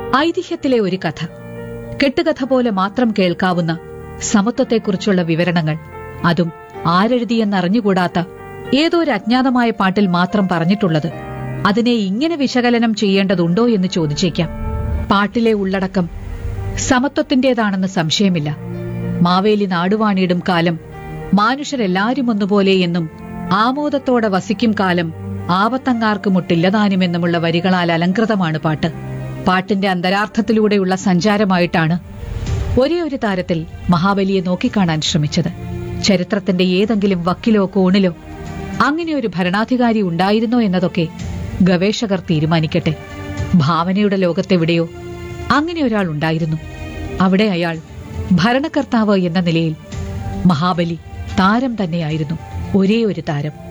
ഐതിഹ്യത്തിലെ ഒരു കഥ കെട്ടുകഥ പോലെ മാത്രം കേൾക്കാവുന്ന സമത്വത്തെക്കുറിച്ചുള്ള വിവരണങ്ങൾ അതും ആരെഴുതിയെന്നറിഞ്ഞുകൂടാത്ത ഏതോ ഒരു അജ്ഞാതമായ പാട്ടിൽ മാത്രം പറഞ്ഞിട്ടുള്ളത് അതിനെ ഇങ്ങനെ വിശകലനം ചെയ്യേണ്ടതുണ്ടോ എന്ന് ചോദിച്ചേക്കാം പാട്ടിലെ ഉള്ളടക്കം സമത്വത്തിന്റേതാണെന്ന് സംശയമില്ല മാവേലി നാടുവാണിയിടും കാലം മാനുഷരെല്ലാരും ഒന്നുപോലെ എന്നും ആമോദത്തോടെ വസിക്കും കാലം ആപത്തങ്ങാർക്ക് മുട്ടില്ലതാനുമെന്നുമുള്ള വരികളാൽ അലങ്കൃതമാണ് പാട്ട് പാട്ടിന്റെ അന്തരാർത്ഥത്തിലൂടെയുള്ള സഞ്ചാരമായിട്ടാണ് ഒരേ ഒരു താരത്തിൽ മഹാബലിയെ നോക്കിക്കാണാൻ ശ്രമിച്ചത് ചരിത്രത്തിന്റെ ഏതെങ്കിലും വക്കിലോ കോണിലോ അങ്ങനെ ഒരു ഭരണാധികാരി ഉണ്ടായിരുന്നോ എന്നതൊക്കെ ഗവേഷകർ തീരുമാനിക്കട്ടെ ഭാവനയുടെ ലോകത്തെവിടെയോ അങ്ങനെ ഒരാൾ ഉണ്ടായിരുന്നു അവിടെ അയാൾ ഭരണകർത്താവ് എന്ന നിലയിൽ മഹാബലി താരം തന്നെയായിരുന്നു ഒരേ ഒരു താരം